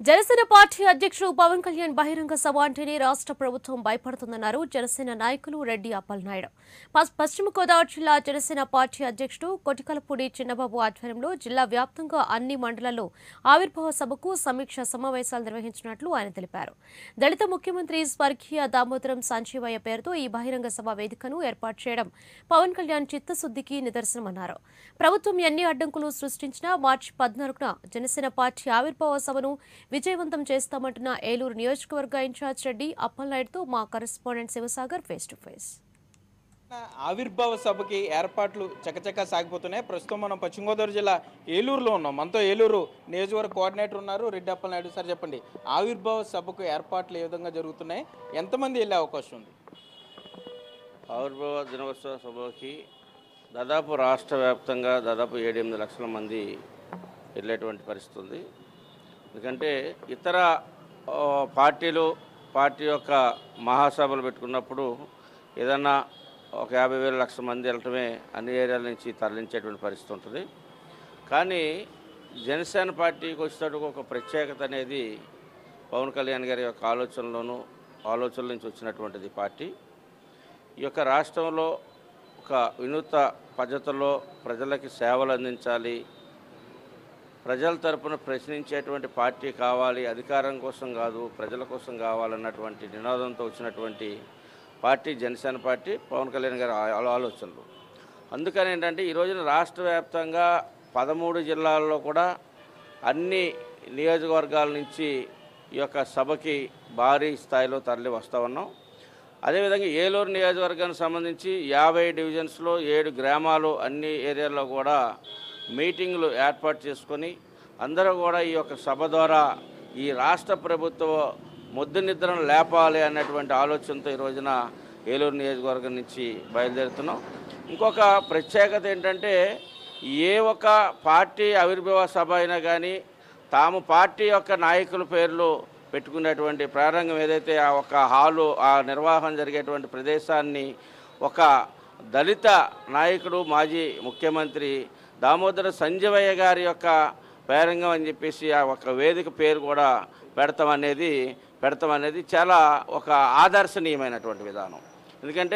Janasena party అధ్యక్షుడు పవన్ కళ్యాణ్ బహిరంగ సభ అంటేనే రాష్ట్ర ప్రభుత్వం భయపడుతుందన్నారు జనసేన నాయకులు రెడ్డి అప్పలనాయుడు పస్- పశ్చిమ గోదావరి జిల్లా జనసేన పార్టీ అధ్యక్షుడు కొటికలపూడి చిన్నబాబు ఆధ్వర్యంలో జిల్లా వ్యాప్తంగా అన్ని మండలాల్లో ఆవిర్భావ సభకు సమీక్ష సమావేశాలు నిర్వహించినట్లు ఆయన తెలిపారు దళిత ముఖ్యమంత్రి స్వర్గీయ దామోదరం సంజీవయ్య పేరుతో ఈ బహిరంగ సభ వేదికను ఏర్పాటు చేయడం పవన్ కళ్యాణ్ చిత్తశుద్ధికి నిదర్శనమన్నారు ప్రభుత్వం ఎన్ని అడ్డంకులు సృష్టించినా మార్చి పద్నాలుగున జనసేన పార్టీ ఆవిర్భావ సభను విజయవంతం చేస్తామంటున్న ఏలూరు నియోజకవర్గ ఇన్ఛార్జ్ రెడ్డి అప్పలనాయుడుతో మా correspondent Sivasagar face to face ఆవిర్భావ సభకి ఏర్పాట్లు చకచకా సాగిపోతున్నాయి ప్రస్తుతం మనం పశ్చిమ గోదావరి జిల్లా ఏలూరులో ఉన్నాం మనతో ఏలూరు నియోజకవర్గ కోఆర్డినేటర్ ఉన్నారు రెడ్డి అప్పలనాయుడు సార్ చెప్పండి ఆవిర్భావ సభకు ఏర్పాట్లు ఏ విధంగా జరుగుతున్నాయి ఎంతమంది వెళ్ళే అవకాశం ఉంది ఆవిర్భావ దినోత్సవ సభకి దాదాపు రాష్ట్ర వ్యాప్తంగా దాదాపు ఏడెనిమిది లక్షల మంది వెళ్ళేటువంటి పరిస్థితి ఉంది ఎందుకంటే ఇతర ఆ, పార్టీలు పార్టీ యొక్క మహాసభలు పెట్టుకున్నప్పుడు ఏదన్నా ఒక యాభై వేల లక్షల మంది వెళ్ళటమే అన్ని ఏరియాల నుంచి తరలించేటువంటి పరిస్థితి ఉంటుంది కానీ జనసేన పార్టీకి వచ్చేటప్పుడు ఒక ప్రత్యేకత అనేది పవన్ కళ్యాణ్ గారి యొక్క ఆలోచనలోనూ ఆలోచనల నుంచి వచ్చినటువంటిది పార్టీ ఈ యొక్క రాష్ట్రంలో ఒక వినూత్న పద్ధతిలో ప్రజలకి సేవలు అందించాలి ప్రజల తరపున ప్రశ్నించేటువంటి పార్టీ కావాలి అధికారం కోసం కాదు ప్రజల కోసం కావాలన్నటువంటి నినాదంతో వచ్చినటువంటి పార్టీ జనసేన పార్టీ పవన్ కళ్యాణ్ గారి ఆ- ఆలోచనలు అందుకని ఏంటంటే ఈ రోజున రాష్ట్ర వ్యాప్తంగా పదమూడు జిల్లాల్లో కూడా అన్ని నియోజకవర్గాల నుంచి ఈ యొక్క సభకి భారీ స్థాయిలో తరలి వస్తూ ఉన్నాం అదేవిధంగా ఏలూరు నియోజకవర్గానికి సంబంధించి యాభై డివిజన్స్లో ఏడు గ్రామాలు అన్ని ఏరియాల్లో కూడా మీటింగ్లు ఏర్పాటు చేసుకొని అందరూ కూడా ఈ యొక్క సభ ద్వారా ఈ రాష్ట్ర ప్రభుత్వ ముద్దు నిద్రను లేపాలి అన్నటువంటి ఆలోచనతో ఈ రోజున ఏలూరు నియోజకవర్గం నుంచి బయలుదేరుతున్నాం ఇంకొక ప్రత్యేకత ఏంటంటే ఏ ఒక్క పార్టీ ఆవిర్భావ సభ అయినా కానీ తాము పార్టీ యొక్క నాయకుల పేర్లు పెట్టుకునేటువంటి ప్రారంభం ఏదైతే ఆ ఒక హాలు ఆ నిర్వహణ జరిగేటువంటి ప్రదేశాన్ని ఒక దళిత నాయకుడు మాజీ ముఖ్యమంత్రి దామోదర సంజీవయ్య గారి యొక్క పేరంగం అని చెప్పేసి ఆ ఒక వేదిక పేరు కూడా పెడతాం అనేది పెడతాం అనేది చాలా ఒక ఆదర్శనీయమైనటువంటి విధానం ఎందుకంటే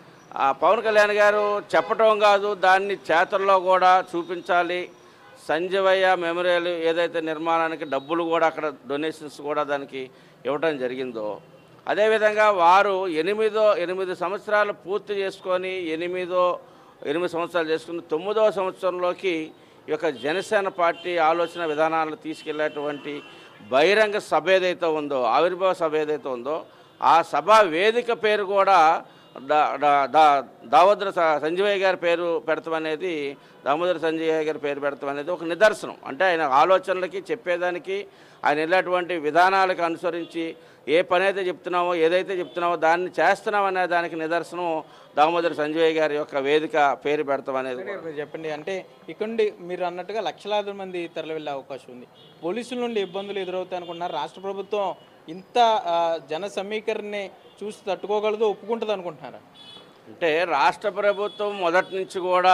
ఆ పవన్ కళ్యాణ్ గారు చెప్పటం కాదు దాన్ని చేతల్లో కూడా చూపించాలి సంజీవయ్య మెమోరియల్ ఏదైతే నిర్మాణానికి డబ్బులు కూడా అక్కడ డొనేషన్స్ కూడా దానికి ఇవ్వడం జరిగిందో అదేవిధంగా వారు ఎనిమిదో ఎనిమిది సంవత్సరాలు పూర్తి చేసుకొని ఎనిమిదో ఎనిమిది సంవత్సరాలు చేసుకుని తొమ్మిదవ సంవత్సరంలోకి ఈ యొక్క జనసేన పార్టీ ఆలోచన విధానాలను తీసుకెళ్లేటువంటి బహిరంగ సభ ఏదైతే ఉందో ఆవిర్భావ సభ ఏదైతే ఉందో ఆ సభ వేదిక పేరు కూడా దా- దా- దా- దామోదర స- సంజీవయ్య గారి పేరు పెడతాం అనేది దామోదర సంజీవయ్య గారి పేరు పెడతాం అనేది ఒక నిదర్శనం అంటే ఆయన ఆలోచనలకి చెప్పేదానికి ఆయన వెళ్ళేటువంటి విధానాలకు అనుసరించి ఏ పని అయితే చెప్తున్నామో ఏదైతే చెప్తున్నామో దాన్ని చేస్తున్నాం అనే దానికి నిదర్శనం దామోదర సంజీవయ్య గారి యొక్క వేదిక పేరు పెడతాం అనేది కూడా. మీరు చెప్పండి అంటే ఇక్కడ నుండి మీరు అన్నట్టుగా లక్షలాది మంది తరలి వెళ్ళే అవకాశం ఉంది పోలీసుల నుండి ఇబ్బందులు ఎదురవుతాయి అనుకుంటున్నారు రాష్ట్ర ప్రభుత్వం ఇంత ఆ, జన సమీకరణని చూసి తట్టుకోగలదు ఒప్పుకుంటుంది అనుకుంటున్నారా అంటే రాష్ట్ర ప్రభుత్వం మొదటి నుంచి కూడా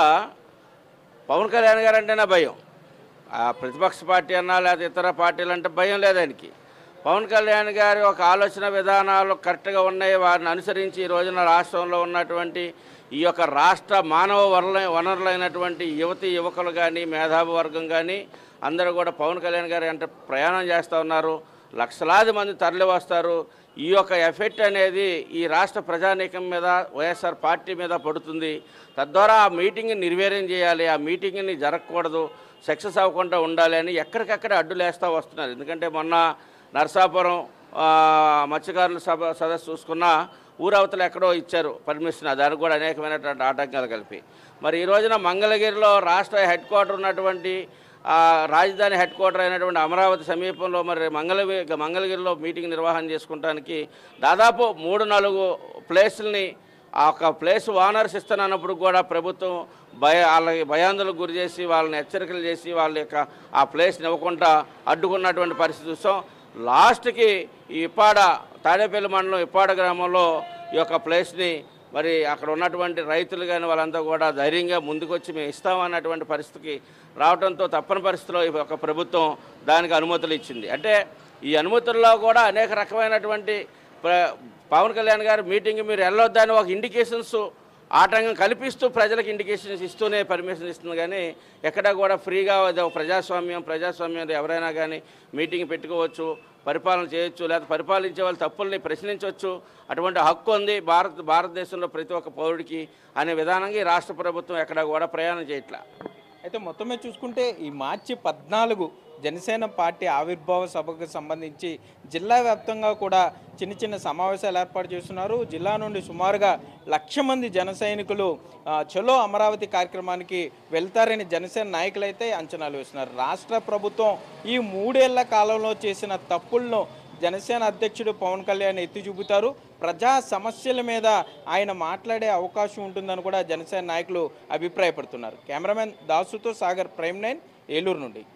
పవన్ కళ్యాణ్ గారు అంటేనే భయం ఆ ప్రతిపక్ష పార్టీ అన్నా లేదా ఇతర పార్టీలు అంటే భయం లేదు ఆయనకి పవన్ కళ్యాణ్ గారి ఒక ఆలోచన విధానాలు కరెక్ట్గా ఉన్నాయి వారిని అనుసరించి ఈ రోజున రాష్ట్రంలో ఉన్నటువంటి ఈ యొక్క రాష్ట్ర మానవ వనరుల వనరులైనటువంటి యువతి యువకులు కానీ మేధావి వర్గం కానీ అందరూ కూడా పవన్ కళ్యాణ్ గారి అంటే ప్రయాణం చేస్తూ ఉన్నారు లక్షలాది మంది తరలి వస్తారు ఈ యొక్క ఎఫెక్ట్ అనేది ఈ రాష్ట్ర ప్రజానీకం మీద వైఎస్ఆర్ పార్టీ మీద పడుతుంది తద్వారా ఆ మీటింగ్ని నిర్వీర్యం చేయాలి ఆ మీటింగ్ని జరగకూడదు సక్సెస్ అవ్వకుండా ఉండాలి అని ఎక్కడికక్కడ అడ్డులేస్తూ వస్తున్నారు ఎందుకంటే మొన్న నరసాపురం ఆ, మత్స్యకారుల సభ సదస్సు చూసుకున్న ఊరవతలు ఎక్కడో ఇచ్చారు పర్మిషన్ దానికి కూడా అనేకమైనటువంటి ఆటంకాలు కలిపి మరి ఈ రోజున మంగళగిరిలో రాష్ట్ర హెడ్ క్వార్టర్ ఉన్నటువంటి ఆ, రాజధాని హెడ్ క్వార్టర్ అయినటువంటి అమరావతి సమీపంలో మరి మంగళవి మంగళగిరిలో మీటింగ్ నిర్వహణ చేసుకోవడానికి దాదాపు మూడు నాలుగు ప్లేసుల్ని ఆ ఒక ప్లేస్ ఓనర్స్ ఇస్తానన్నప్పుడు కూడా ప్రభుత్వం భయ వాళ్ళకి భయాందోళనకు గురి చేసి వాళ్ళని హెచ్చరికలు చేసి వాళ్ళ యొక్క ఆ ప్లేస్ని ఇవ్వకుండా అడ్డుకున్నటువంటి పరిస్థితి చూసాం లాస్ట్కి ఈ ఇప్పాడ తాడేపల్లి మండలం ఇప్పాడ గ్రామంలో ఈ యొక్క ప్లేస్ని మరి అక్కడ ఉన్నటువంటి రైతులు కానీ వాళ్ళంతా కూడా ధైర్యంగా ముందుకొచ్చి మేము ఇస్తామన్నటువంటి పరిస్థితికి రావడంతో తప్పని పరిస్థితిలో ఈ యొక్క ప్రభుత్వం దానికి అనుమతులు ఇచ్చింది అంటే ఈ అనుమతుల్లో కూడా అనేక రకమైనటువంటి ప్ర- పవన్ కళ్యాణ్ గారి మీటింగ్ మీరు వెళ్ళొద్దని ఒక ఇండికేషన్స్ ఆటంకం కల్పిస్తూ ప్రజలకు ఇండికేషన్స్ ఇస్తూనే పర్మిషన్ ఇస్తుంది కానీ ఎక్కడా కూడా ఫ్రీగా అది ఒక ప్రజాస్వామ్యం ప్రజాస్వామ్యం ఎవరైనా కానీ మీటింగ్ పెట్టుకోవచ్చు పరిపాలన చేయొచ్చు లేదా పరిపాలించే వాళ్ళ తప్పుల్ని ప్రశ్నించవచ్చు అటువంటి హక్కు ఉంది భారత భారతదేశంలో ప్రతి ఒక్క పౌరుడికి అనే విధానంగా ఈ రాష్ట్ర ప్రభుత్వం ఎక్కడా కూడా ప్రయాణం చేయట్లా అయితే మొత్తం మీద చూసుకుంటే ఈ మార్చి పద్నాలుగు జనసేన పార్టీ ఆవిర్భావ సభకు సంబంధించి జిల్లా వ్యాప్తంగా కూడా చిన్న చిన్న సమావేశాలు ఏర్పాటు చేస్తున్నారు జిల్లా నుండి సుమారుగా లక్ష మంది జన సైనికులు ఆ, చలో అమరావతి కార్యక్రమానికి వెళ్తారని జనసేన నాయకులైతే అంచనాలు వేస్తున్నారు రాష్ట్ర ప్రభుత్వం ఈ మూడేళ్ల కాలంలో చేసిన తప్పులను జనసేన అధ్యక్షుడు పవన్ కళ్యాణ్ ఎత్తి చూపుతారు ప్రజా సమస్యల మీద ఆయన మాట్లాడే అవకాశం ఉంటుందని కూడా జనసేన నాయకులు అభిప్రాయపడుతున్నారు కెమెరామెన్ దాసుతో సాగర్ ప్రైమ్ నైన్ ఏలూరు నుండి